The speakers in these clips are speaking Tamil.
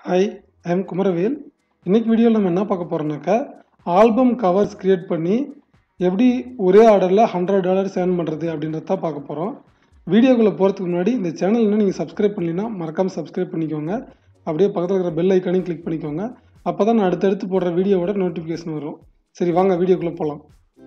ஹாய் ஐ எம் குமரவேல் இன்னைக்கு வீடியோவில் நம்ம என்ன பார்க்க போகிறோம்னாக்கா ஆல்பம் கவர்ஸ் கிரியேட் பண்ணி எப்படி ஒரே ஆர்டரில் ஹண்ட்ரட் டாலர்ஸ் ஏர்ன் பண்ணுறது அப்படின்றத தான் பார்க்க போகிறோம் வீடியோக்குள்ளே போகிறதுக்கு முன்னாடி இந்த சேனல் இன்னும் நீங்கள் சப்ஸ்கிரைப் பண்ணலைன்னா மறக்காமல் சப்ஸ்கிரைப் பண்ணிக்கோங்க அப்படியே பக்கத்தில் இருக்கிற பெல் ஐக்கானையும் கிளிக் பண்ணிக்கோங்க அப்போ தான் நான் அடுத்தடுத்து போடுற வீடியோவோட நோட்டிஃபிகேஷன் வரும் சரி வாங்க வீடியோக்குள்ளே போகலாம்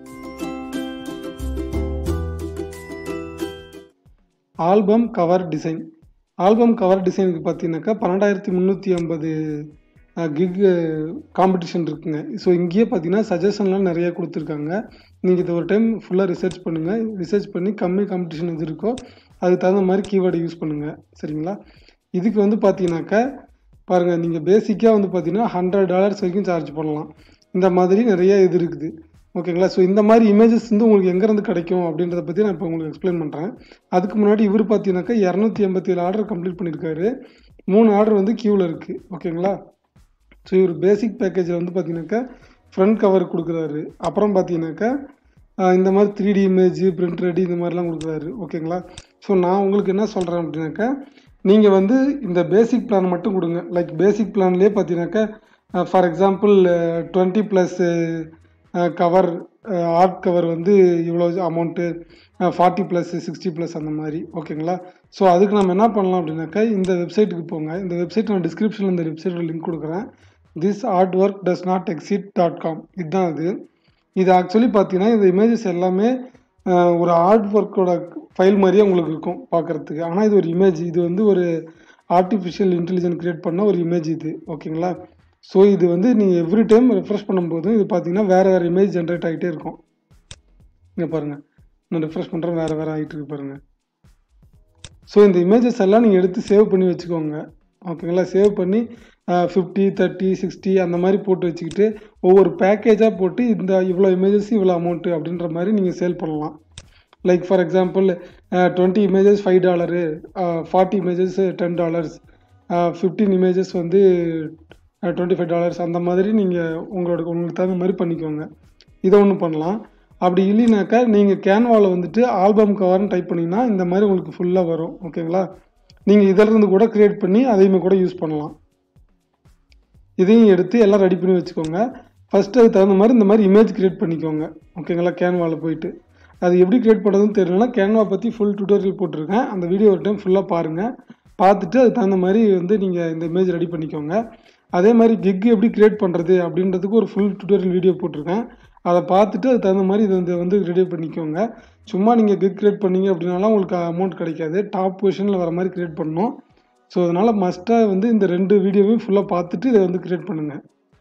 album cover design album cover டிசைனுக்கு பார்த்தீங்கன்னாக்கா பன்னெண்டாயிரத்தி முந்நூற்றி ஐம்பது கிக் காம்படிஷன் இருக்குங்க ஸோ இங்கேயே பார்த்தீங்கன்னா சஜஷன்லாம் நிறைய கொடுத்துருக்காங்க நீங்கள் இதை ஒரு டைம் ஃபுல்லாக ரிசர்ச் பண்ணுங்கள் ரிசர்ச் பண்ணி கம்மி காம்படிஷன் எது இருக்கோ அதுக்கு தகுந்த மாதிரி கீவேர்டை யூஸ் பண்ணுங்கள் சரிங்களா இதுக்கு வந்து பார்த்தீங்கன்னாக்கா பாருங்கள் நீங்கள் பேசிக்காக வந்து பார்த்தீங்கன்னா ஹண்ட்ரட் டாலர்ஸ் வரைக்கும் சார்ஜ் பண்ணலாம் இந்த மாதிரி நிறைய இது இருக்குது ஓகேங்களா ஸோ இந்த மாதிரி இமேஜஸ் வந்து உங்களுக்கு எங்கேருந்து கிடைக்கும் அப்படின்றத பற்றி நான் இப்போ உங்களுக்கு எக்ஸ்பிளைன் பண்ணுறேன் அதுக்கு முன்னாடி இவர் பார்த்தீங்கன்னாக்கா இரநூத்தி எண்பத்தி ஏழு ஆர்டர் கம்ப்ளீட் பண்ணியிருக்காரு மூணு ஆர்டர் வந்து க்யூவில் இருக்குது ஓகேங்களா ஸோ இவர் பேசிக் பேக்கேஜில் வந்து பார்த்தீங்கன்னாக்கா ஃப்ரண்ட் கவர் கொடுக்குறாரு அப்புறம் பார்த்தீங்கன்னாக்கா இந்த மாதிரி three D image print ready இந்த மாதிரிலாம் கொடுக்குறாரு ஓகேங்களா ஸோ நான் உங்களுக்கு என்ன சொல்கிறேன் அப்படின்னாக்கா நீங்கள் வந்து இந்த பேசிக் பிளான் மட்டும் கொடுங்க லைக் பேசிக் பிளான்லேயே பார்த்தீங்கன்னாக்கா for example twenty plus cover art cover வந்து இவ்வளோ amount forty plus sixty plus அந்த மாதிரி ஓகேங்களா ஸோ அதுக்கு நம்ம என்ன பண்ணலாம் அப்படின்னாக்கா இந்த வெப்சைட்டுக்கு போங்க இந்த வெப்சைட் நான் டிஸ்கிரிப்ஷனில் இந்த வெப்சைட்டோட லிங்க் கொடுக்குறேன் this art work does not exist dot com இதுதான் அது இது ஆக்சுவலி பார்த்தீங்கன்னா இந்த இமேஜஸ் எல்லாமே ஒரு ஆர்ட் ஒர்க்கோட ஃபைல் மாதிரியே உங்களுக்கு இருக்கும் பார்க்குறதுக்கு ஆனால் இது ஒரு இமேஜ் இது வந்து ஒரு ஆர்டிஃபிஷியல் இன்டெலிஜென்ட் க்ரியேட் பண்ண ஒரு இமேஜ் இது ஓகேங்களா ஸோ இது வந்து நீங்கள் எவ்ரி டைம் ரெஃப்ரெஷ் பண்ணும்போதும் இது பார்த்தீங்கன்னா வேறு வேறு இமேஜ் ஜென்ரேட் ஆகிட்டே இருக்கும் இங்கே பாருங்கள் நான் ரெஃப்ரெஷ் பண்ணுறேன் வேறு வேறு ஆகிட்டு இருக்கு பாருங்கள் ஸோ இந்த இமேஜஸ் எல்லாம் நீங்கள் எடுத்து சேவ் பண்ணி வச்சுக்கோங்க ஓகேங்களா சேவ் பண்ணி ஃபிஃப்டி தேர்ட்டி சிக்ஸ்டி அந்த மாதிரி போட்டு வச்சுக்கிட்டு ஒவ்வொரு பேக்கேஜாக போட்டு இந்த இவ்வளோ இமேஜஸ் இவ்வளோ அமௌண்ட்டு அப்படின்ற மாதிரி நீங்கள் சேல் பண்ணலாம் like for example twenty images five dollar forty images ten dollars fifteen images வந்து டுவெண்ட்டி ஃபைவ் டாலர்ஸ் அந்த மாதிரி நீங்கள் உங்களோட உங்களுக்கு தகுந்த மாதிரி பண்ணிக்கோங்க இதை ஒன்று பண்ணலாம் அப்படி இல்லைனாக்கா நீங்கள் கேன்வாவில் வந்துட்டு ஆல்பம் கவர்னு டைப் பண்ணிங்கன்னா இந்த மாதிரி உங்களுக்கு ஃபுல்லாக வரும் ஓகேங்களா நீங்கள் இதிலிருந்து கூட க்ரியேட் பண்ணி அதையுமே கூட யூஸ் பண்ணலாம் இதையும் எடுத்து எல்லாம் ரெடி பண்ணி வச்சுக்கோங்க ஃபஸ்ட்டு அதுக்கு தகுந்த மாதிரி இந்த மாதிரி இமேஜ் க்ரியேட் பண்ணிக்கோங்க ஓகேங்களா கேன்வாவில் போயிட்டு அது எப்படி க்ரியேட் பண்ணுறதுன்னு தெரியலனா கேன்வா பற்றி ஃபுல் டுட்டோரியல் போட்டிருக்கேன் அந்த வீடியோ ஒரு டைம் ஃபுல்லாக பாருங்கள் பார்த்துட்டு அதுக்கு தகுந்த மாதிரி வந்து நீங்கள் இந்த இமேஜ் ரெடி பண்ணிக்கோங்க அதே மாதிரி கிக் எப்படி க்ரியேட் பண்ணுறது அப்படின்றதுக்கு ஒரு ஃபுல் டுட்டோரியல் வீடியோ போட்டிருக்கேன் அதை பார்த்துட்டு அது தகுந்த மாதிரி இதை வந்து ரெடி பண்ணிக்கோங்க சும்மா நீங்கள் கிக் க்ரியேட் பண்ணீங்க அப்படின்னாலாம் உங்களுக்கு அமௌண்ட் கிடைக்காது டாப் பொசிஷனில் வர மாதிரி க்ரியேட் பண்ணணும் ஸோ அதனால் மஸ்ட்டாக வந்து இந்த ரெண்டு வீடியோவையும் ஃபுல்லாக பார்த்துட்டு இதை வந்து க்ரியேட் பண்ணுங்கள்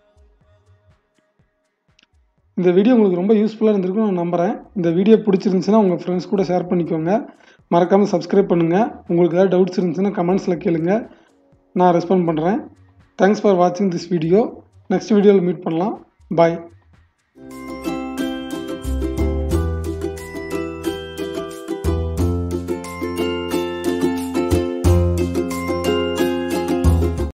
இந்த வீடியோ உங்களுக்கு ரொம்ப யூஸ்ஃபுல்லாக இருந்திருக்கும் நான் நம்புகிறேன் இந்த வீடியோ பிடிச்சிருந்துச்சுன்னா உங்கள் ஃப்ரெண்ட்ஸ் கூட ஷேர் பண்ணிக்கோங்க மறக்காமல் சப்ஸ்கிரைப் பண்ணுங்கள் உங்களுக்கு ஏதாவது டவுட்ஸ் இருந்துச்சுன்னா கமெண்ட்ஸில் கேளுங்க நான் ரெஸ்பாண்ட் பண்ணுறேன் தேங்க்ஸ் ஃபார் வாட்சிங் திஸ் வீடியோ நெக்ஸ்ட் வீடியோவில் மீட் பண்ணலாம் பாய்